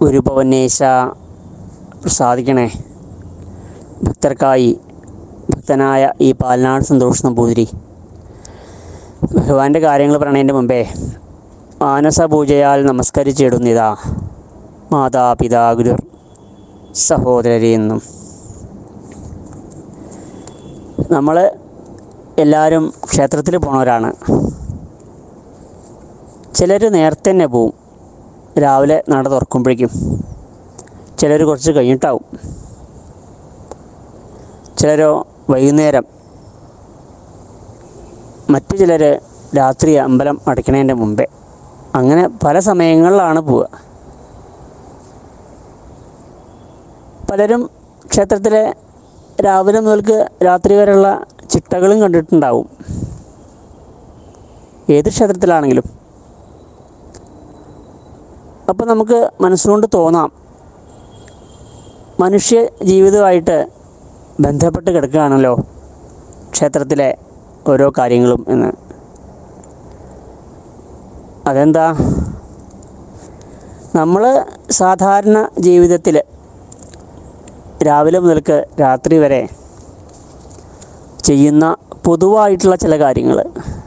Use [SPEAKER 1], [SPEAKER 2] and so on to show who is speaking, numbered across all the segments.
[SPEAKER 1] ഗുരുപവന്നേശ പ്രസാദിക്കണേ ഭക്തർക്കായി ഭക്തനായ ഈ പാലനാട് സന്തോഷ് നമ്പൂതിരി ഭഗവാന്റെ കാര്യങ്ങൾ പറയണതിൻ്റെ മുമ്പേ മാനസ പൂജയാൽ നമസ്കരിച്ചിടുന്നിതാ മാതാപിതാ ഗുരുർ സഹോദരരെന്നും നമ്മൾ എല്ലാവരും ക്ഷേത്രത്തിൽ പോണവരാണ് ചിലർ നേരത്തെ തന്നെ പോവും രാവിലെ നട തുറക്കുമ്പോഴേക്കും ചിലർ കുറച്ച് കഴിഞ്ഞിട്ടാവും ചിലരോ വൈകുന്നേരം മറ്റു ചിലർ രാത്രി അമ്പലം അടയ്ക്കണതിൻ്റെ മുമ്പേ അങ്ങനെ പല സമയങ്ങളിലാണ് പോവുക പലരും ക്ഷേത്രത്തിലെ രാവിലെ മുതൽക്ക് രാത്രി വരെയുള്ള ചിട്ടകളും കണ്ടിട്ടുണ്ടാവും ഏത് ക്ഷേത്രത്തിലാണെങ്കിലും അപ്പോൾ നമുക്ക് മനസ്സുകൊണ്ട് തോന്നാം മനുഷ്യ ജീവിതമായിട്ട് ബന്ധപ്പെട്ട് കിടക്കുകയാണല്ലോ ക്ഷേത്രത്തിലെ ഓരോ കാര്യങ്ങളും എന്ന് അതെന്താ നമ്മൾ സാധാരണ ജീവിതത്തിൽ രാവിലെ മുതൽക്ക് രാത്രി വരെ ചെയ്യുന്ന പൊതുവായിട്ടുള്ള ചില കാര്യങ്ങൾ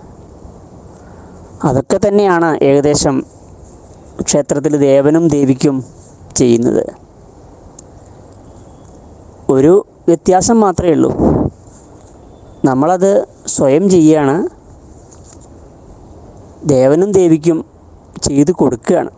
[SPEAKER 1] അതൊക്കെ തന്നെയാണ് ഏകദേശം ക്ഷേത്രത്തിൽ ദേവനും ദേവിക്കും ചെയ്യുന്നത് ഒരു വ്യത്യാസം മാത്രമേ ഉള്ളൂ നമ്മളത് സ്വയം ചെയ്യുകയാണ് ദേവനും ദേവിക്കും ചെയ്തു കൊടുക്കുകയാണ്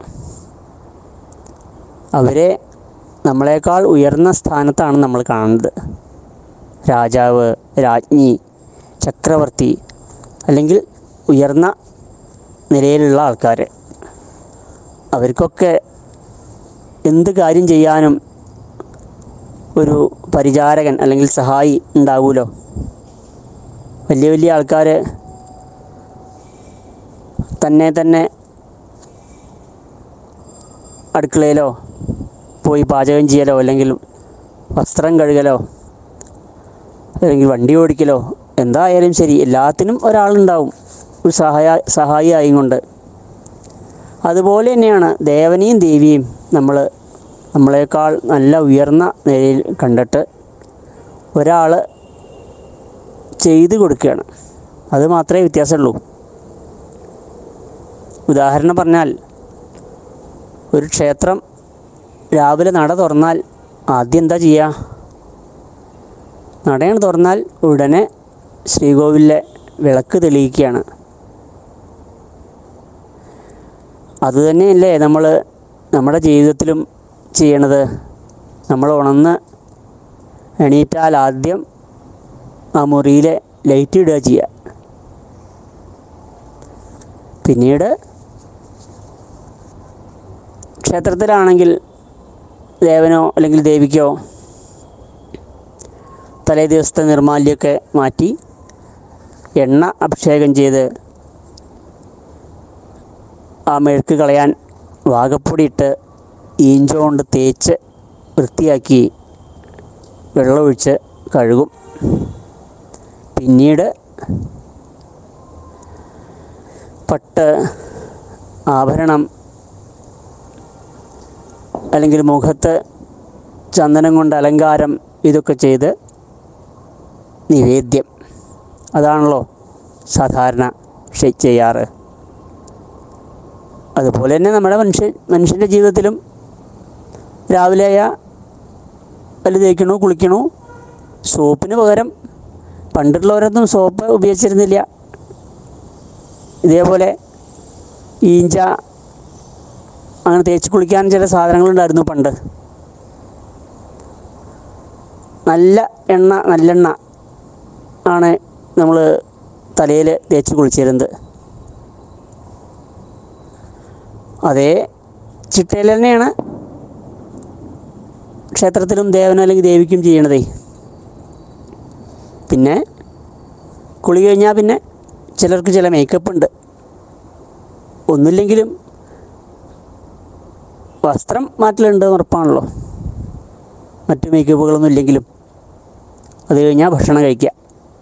[SPEAKER 1] അവരെ നമ്മളെക്കാൾ ഉയർന്ന സ്ഥാനത്താണ് നമ്മൾ കാണുന്നത് രാജാവ് രാജ്ഞി ചക്രവർത്തി അല്ലെങ്കിൽ ഉയർന്ന നിലയിലുള്ള ആൾക്കാർ അവർക്കൊക്കെ എന്ത് കാര്യം ചെയ്യാനും ഒരു പരിചാരകൻ അല്ലെങ്കിൽ സഹായി ഉണ്ടാവുമല്ലോ വലിയ വലിയ ആൾക്കാർ തന്നെ തന്നെ അടുക്കളയിലോ പോയി പാചകം ചെയ്യലോ അല്ലെങ്കിൽ വസ്ത്രം കഴുകലോ അല്ലെങ്കിൽ വണ്ടി ഓടിക്കലോ എന്തായാലും ശരി എല്ലാത്തിനും ഒരാളുണ്ടാവും ഒരു സഹായ സഹായിയായും കൊണ്ട് അതുപോലെ തന്നെയാണ് ദേവനെയും ദേവിയും നമ്മൾ നമ്മളെക്കാൾ നല്ല ഉയർന്ന നിലയിൽ കണ്ടിട്ട് ഒരാൾ ചെയ്തു കൊടുക്കുകയാണ് അത് മാത്രമേ വ്യത്യാസമുള്ളൂ ഉദാഹരണം പറഞ്ഞാൽ ഒരു ക്ഷേത്രം രാവിലെ നട തുറന്നാൽ ആദ്യം എന്താ ചെയ്യുക നടയാണ് തുറന്നാൽ ഉടനെ ശ്രീകോവിലിലെ വിളക്ക് തെളിയിക്കുകയാണ് അതുതന്നെയല്ലേ നമ്മൾ നമ്മുടെ ജീവിതത്തിലും ചെയ്യണത് നമ്മൾ ഉണർന്ന് എണീറ്റാൽ ആദ്യം ആ മുറിയിലെ ലൈറ്റ് ഇടുക ചെയ്യുക പിന്നീട് ക്ഷേത്രത്തിലാണെങ്കിൽ ദേവനോ അല്ലെങ്കിൽ ദേവിക്കോ തലേ ദിവസത്തെ നിർമാല്യമൊക്കെ മാറ്റി എണ്ണ അഭിഷേകം ചെയ്ത് ആ മെഴുക്ക് കളയാൻ വാകപ്പൊടി ഇട്ട് ഈഞ്ച കൊണ്ട് തേച്ച് വൃത്തിയാക്കി വെള്ളമൊഴിച്ച് കഴുകും പിന്നീട് പട്ട് ആഭരണം അല്ലെങ്കിൽ മുഖത്ത് ചന്ദനം കൊണ്ട് അലങ്കാരം ഇതൊക്കെ ചെയ്ത് നിവേദ്യം അതാണല്ലോ സാധാരണ ഷെ- ചെയ്യാറ് അതുപോലെ തന്നെ നമ്മുടെ മനുഷ്യ മനുഷ്യൻ്റെ ജീവിതത്തിലും രാവിലെയ പല്ല് തേക്കണു കുളിക്കണു സോപ്പിന് പകരം പണ്ടുള്ളവരൊന്നും സോപ്പ് ഉപയോഗിച്ചിരുന്നില്ല ഇതേപോലെ ഈഞ്ച അങ്ങനെ തേച്ച് കുളിക്കാൻ ചില സാധനങ്ങളുണ്ടായിരുന്നു പണ്ട് നല്ല എണ്ണ നല്ലെണ്ണ ആണ് നമ്മൾ തലയിൽ തേച്ച് കുളിച്ചിരുന്നത് അതേ ചിട്ടയിൽ തന്നെയാണ് ക്ഷേത്രത്തിലും ദേവനും അല്ലെങ്കിൽ ദേവിക്കും ചെയ്യണതേ പിന്നെ കുളി കഴിഞ്ഞാൽ പിന്നെ ചിലർക്ക് ചില മേക്കപ്പ് ഉണ്ട് ഒന്നുമില്ലെങ്കിലും വസ്ത്രം മാറ്റലുണ്ട് എന്ന് ഉറപ്പാണല്ലോ മറ്റു മേക്കപ്പുകളൊന്നും ഇല്ലെങ്കിലും അത് കഴിഞ്ഞാൽ ഭക്ഷണം കഴിക്കുക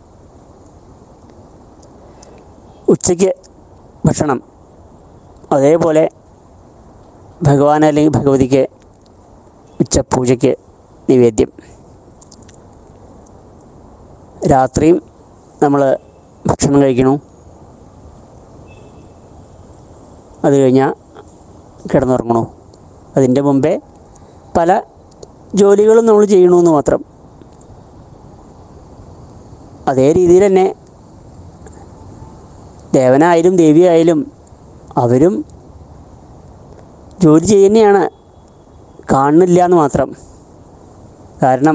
[SPEAKER 1] ഉച്ചയ്ക്ക് ഭക്ഷണം അതേപോലെ ഭഗവാൻ അല്ലെങ്കിൽ ഭഗവതിക്ക് ഉച്ചപൂജയ്ക്ക് നിവേദ്യം രാത്രിയും നമ്മൾ ഭക്ഷണം കഴിക്കണു അത് കഴിഞ്ഞാൽ കിടന്നുറങ്ങണു അതിൻ്റെ മുമ്പേ പല ജോലികളും നമ്മൾ ചെയ്യണമെന്ന് മാത്രം അതേ രീതിയിൽ തന്നെ ദേവനായാലും ദേവിയായാലും അവരും ജോലി ചെയ്യുന്നതാണ് കാണുന്നില്ല എന്ന് മാത്രം കാരണം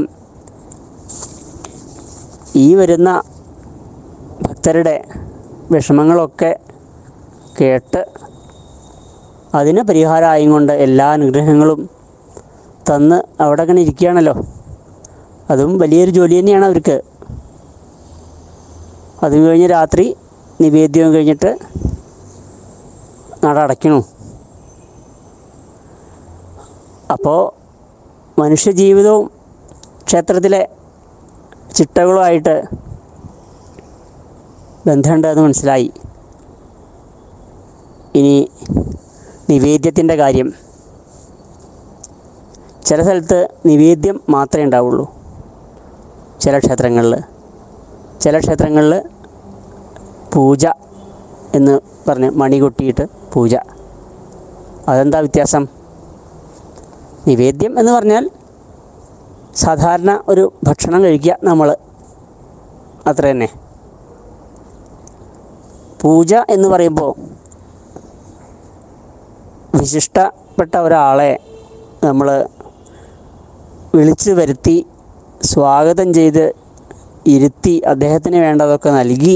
[SPEAKER 1] ഈ വരുന്ന ഭക്തരുടെ വിഷമങ്ങളൊക്കെ കേട്ട് അതിന് പരിഹാരമായും കൊണ്ട് എല്ലാ അനുഗ്രഹങ്ങളും തന്ന് അവിടെ അങ്ങനെ ഇരിക്കുകയാണല്ലോ അതും വലിയൊരു ജോലി തന്നെയാണ് അവർക്ക് അത് കഴിഞ്ഞ് രാത്രി നിവേദ്യവും കഴിഞ്ഞിട്ട് നട അടയ്ക്കണു അപ്പോൾ മനുഷ്യജീവിതവും ക്ഷേത്രത്തിലെ ചിട്ടകളുമായിട്ട് ബന്ധമുണ്ട് എന്ന് മനസ്സിലായി ഇനി നിവേദ്യത്തിൻ്റെ കാര്യം ചില സ്ഥലത്ത് നിവേദ്യം മാത്രമേ ഉണ്ടാവുള്ളൂ ചില ക്ഷേത്രങ്ങളിൽ ചില ക്ഷേത്രങ്ങളിൽ പൂജ എന്ന് പറഞ്ഞ് മണി കൊട്ടിയിട്ട് പൂജ അതെന്താ വ്യത്യാസം നിവേദ്യം എന്ന് പറഞ്ഞാൽ സാധാരണ ഒരു ഭക്ഷണം കഴിക്കുക നമ്മൾ അത്ര തന്നെ പൂജ എന്ന് പറയുമ്പോൾ വിശിഷ്ടപ്പെട്ട ഒരാളെ നമ്മൾ വിളിച്ചു വരുത്തി സ്വാഗതം ചെയ്ത് ഇരുത്തി അദ്ദേഹത്തിന് വേണ്ടതൊക്കെ നൽകി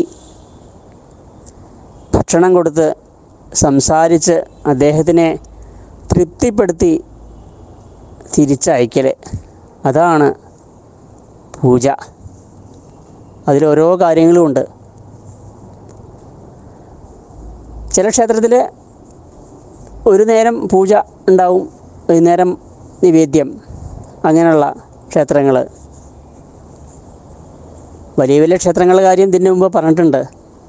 [SPEAKER 1] ഭക്ഷണം കൊടുത്ത് സംസാരിച്ച് അദ്ദേഹത്തിനെ തൃപ്തിപ്പെടുത്തി തിരിച്ചയക്കൽ അതാണ് പൂജ അതിൽ ഓരോ കാര്യങ്ങളും ഉണ്ട് ചില ക്ഷേത്രത്തിൽ ഒരു നേരം പൂജ ഉണ്ടാവും വൈകുന്നേരം നിവേദ്യം അങ്ങനെയുള്ള ക്ഷേത്രങ്ങൾ വലിയ വലിയ ക്ഷേത്രങ്ങളുടെ കാര്യം ഇതിന് മുമ്പ് പറഞ്ഞിട്ടുണ്ട്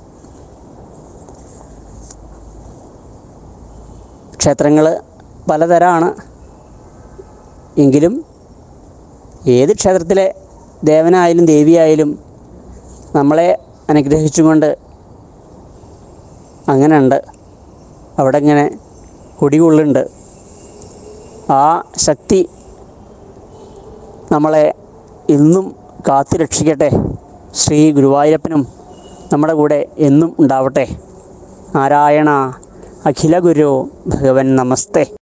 [SPEAKER 1] ക്ഷേത്രങ്ങൾ പലതരമാണ് എങ്കിലും ഏത് ക്ഷേത്രത്തിലെ ദേവനായാലും ദേവിയായാലും നമ്മളെ അനുഗ്രഹിച്ചുകൊണ്ട് അങ്ങനെ ഉണ്ട് അവിടെ ഇങ്ങനെ കുടികൊള്ളുന്നുണ്ട് ആ ശക്തി നമ്മളെ ഇന്നും കാത്തു രക്ഷിക്കട്ടെ ശ്രീ ഗുരുവായൂരപ്പനും നമ്മുടെ കൂടെ എന്നും ഉണ്ടാവട്ടെ നാരായണ അഖില ഗുരു ഭഗവൻ നമസ്തേ